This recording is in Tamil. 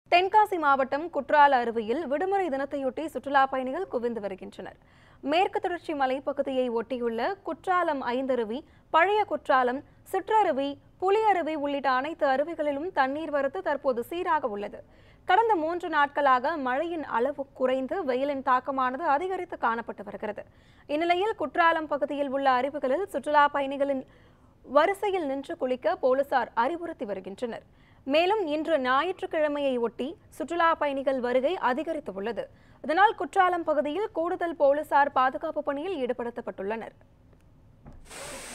தென்காசி மாவட்டம் குற்றால அருவியில் விடுமுறை தினத்தையொட்டி சுற்றுலா பயணிகள் குவிந்து வருகின்றனர் மேற்கு தொடர்ச்சி மலைப்பகுதியை ஒட்டியுள்ள குற்றாலம் ஐந்தருவி பழைய குற்றாலம் சிற்றருவி புலியருவி உள்ளிட்ட அனைத்து அருவிகளிலும் தண்ணீர் வரத்து தற்போது சீராக உள்ளது கடந்த மூன்று நாட்களாக மழையின் அளவு குறைந்து வெயிலின் தாக்கமானது அதிகரித்து காணப்பட்டு வருகிறது இந்நிலையில் குற்றாலம் பகுதியில் உள்ள அருவிகளில் சுற்றுலா பயணிகளின் வரிசையில் நின்று குளிக்க போலீசார் அறிவுறுத்தி வருகின்றனர் மேலும் இன்று ஞாயிற்றுக்கிழமையை ஒட்டி சுற்றுலா பயணிகள் வருகை அதிகரித்து உள்ளது இதனால் குற்றாலம் பகுதியில் கூடுதல் போலீசார் பாதுகாப்பு பணியில் ஈடுபடுத்தப்பட்டுள்ளனர்